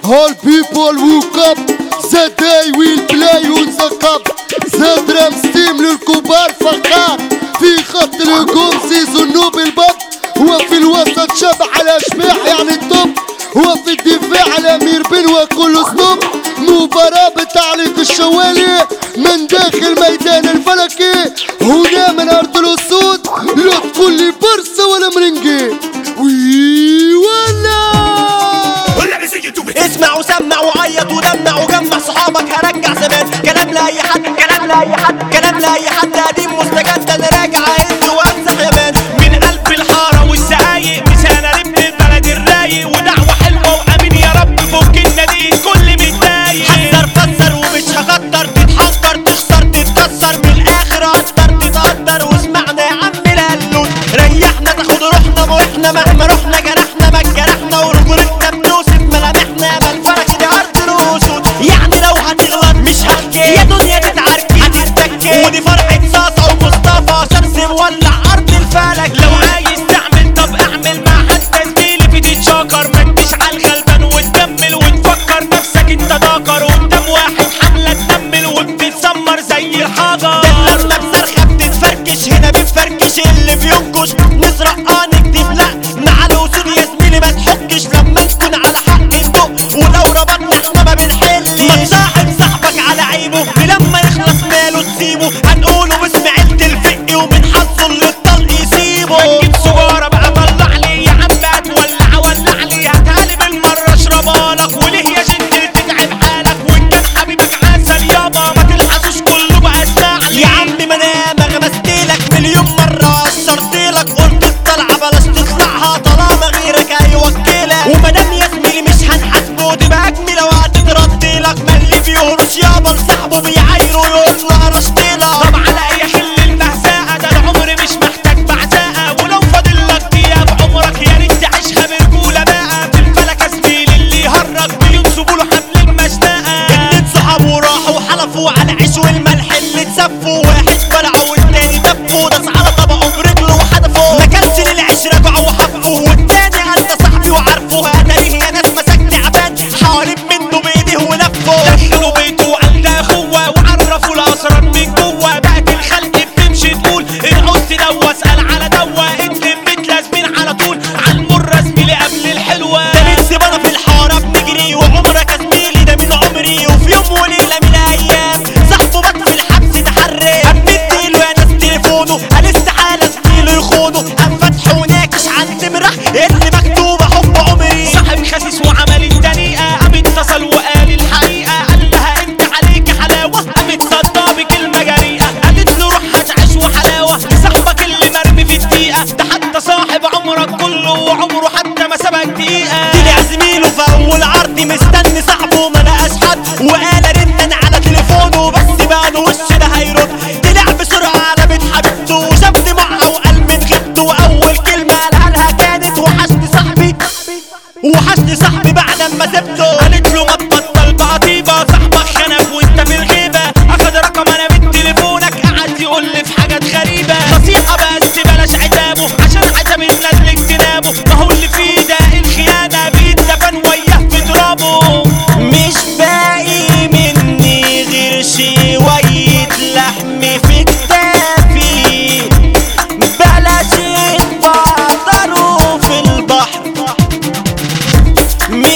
All people woke up The day will play with the cup The drum steam للكبار فخار في خط الهجوم زيزو النوب البط وفي الوسط شبح على شباح يعني الطب وفي الدفاع على امير بن وكل اسلوب مباراة بتعليق الشوالي من داخل ميدان الفلكي هنا من ارض الاسود لا تقول لي برصة ولا مرنجي وي ولا اسمع وسمع وعيط ودمع وجمع صحابك هرجع زمان كلام لاي حد كلام لاي حد كلام لاي حد قديم مستجد انا راجع انت وامسح يا من قلب الحارة والسقايق مسانة لب البلد الرايق ودعوة حلوة وأمين يا رب فك النادي كل متضايق حذر فسر ومش هكتر تتحضر تخسر تتكسر من الاخر اقدر تتقدر واسمعنا يا عم القلود ريحنا تاخد روحنا واحنا مهما رحنا جرحنا ما جرحنا ورجولتنا بنوصف ملامحنا بالفرق دي ارض الاسود يعني لو هتغلط مش هحكي يا دنيا تتعاركي هتتكي ودي فرحة صاصة ومصطفى شمس مولع ارض الفلك لو عايز تعمل طب اعمل مع حتى زميلي في تتشاكر ما تجيش على الغلبان وتكمل وتفكر نفسك انت ذكر قدام واحد حملة تنمل وبتتسمر زي الحجر ده لما بصرخة بتتفركش هنا بتفركش اللي بينكش نسرق اه نكتب لا مع الوصول يا زميلي ما تحكش لما نكون على حق ندق ولو ربطنا احنا ما بنحلش ما تصاحب صاحبك على عيبه ولما يخلص ماله تسيبه هنقوله باسم عيلة الفقي ومن حظه اللي الطلق يسيبه جيب سجارة بقى طلع لي يا عم هتولع ولع لي هتهالي بالمرة اشربها لك وليه يا جن تتعب حالك وان كان حبيبك عسل يابا ما تلحسوش كله بقى الزعل يا عم ما انا غمستلك مليون مرة قصرتلك قلت الطلعة بلاش تطلعها طالما غيرك هيوكلك ومادام يا زميلي مش هنحاسبه دي بقى جميلة وهتتردلك ما اللي بيهرش يابا لصاحبه بيعايره يقول له هرشتلك طب على اي حل المهزقة ده العمر مش محتاج بعزقة ولو فاضل لك دقيقة في عمرك يا ريت تعيشها برجولة بقى في الفلك يا زميلي اللي يهرج بينصبوا له حبل المشنقة اتنين صحابه راحوا وحلفوا على عيش والملح اللي اتسفوا واحد بلعه والتاني دفوا داس على طبقه برجله وحدفه ما كانش للعيش رجعوا وحفوا والتاني قال ده صاحبي وعارفه اتاريه يا ناس مسك تعبان حوالين منه بايديه ولفه دخلوا بيته وقال ده اخوه وعرفوا الاسرار من جوه بقت الخلق بتمشي تقول ان عوزت دوا اسال على دوا اتلمت لازمين على طول عالمرة زميلي قبل الحلوة ده من زبانة في الحارة بنجري وعمرك يا زميلي ده من عمري وفي يوم وليلة من الايام صاحبه بات في الحبس اتحرك قام مديله يا ناس تليفونه قال استحالة زميله يخونه قام فاتحه وناكش عند مرح اللي مكتوبة حب عمري صاحب خسيس وعمل الدنيئة قام اتصل وقال الحقيقة قال لها انت عليك حلاوة قامت صدى بكلمة جريئة قالت له روح هتعيش وحلاوة لصاحبك اللي مرمي في الدقيقة ده حتى صاحب عمرك كله وعمره حتى ما سبق دقيقة طلع زميله في اول عرض مستني صاحبه ما لقاش حد وقال رن على تليفونه بس بقى له وش ده هيرد طلع بسرعه على بيت حبيبته وشاف دموعها وقال من غيبته واول كلمه قالها لها كانت وحشني صاحبي وحشني صاحبي بعد ما سبته قالت له ما تبطل بقى طيبة صاحبك خنف وانت في الغيبة اخد رقم انا من تليفونك قعد يقول لي في حاجات غريبة نصيحة بس بلاش عتابه عشان عدم الناس اجتنابه ما هو اللي فيه ده الخيانة بيتدفن وياه في ترابه مش باقي مني غير شوية لحم في كتافي بلاش تفضلوا في البحر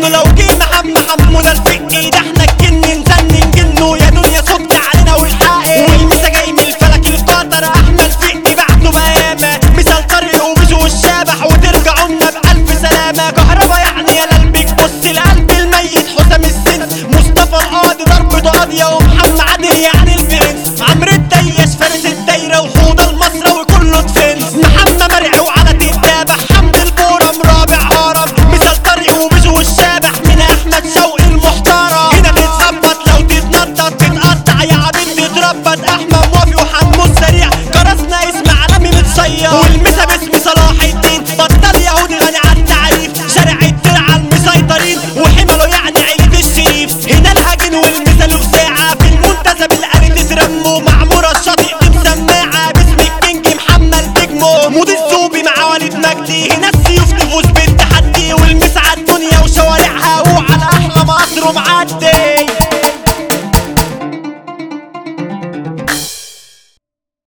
منه لو جينا حم حمونا الفقي ده احنا الجن نزن نجنه يا دنيا صبت علينا والحقي والمسا جاي من الفلك القطر احمد فقي بعته بقامه مثال طريق وبيزو والشبح وترجعوا لنا بألف سلامه كهربا يعني يا قلبك بص القلب الميت حسام السن مصطفى القاضي ضربته قاضيه ومحمد عادل يعني البرنس عمرو الدياش فارس الدايره وحوضه المصروي كله دفنس محمد مرعي وعلى تتابع حمد البورم رابع هرم مثال طريق وبيزو والشابح من احمد شوقي المحترم هنا تتظبط لو تتنطط تتقطع يا عبيد تتربط احمد موافي وحمود سريع كرسنا اسم عالمي متصير والمسا باسم صلاح الدين بطل يهودي غني عن التعريف شارع الدرع المسيطرين وحمله يعني عيلة الشريف هنا الهجن والمسا له ساعة في المنتزه بالقريب تترموا معمورة الشاطئ دي مسماعة باسم الكينج محمد نجمو مود الزوبي مع وليد مجدي هنا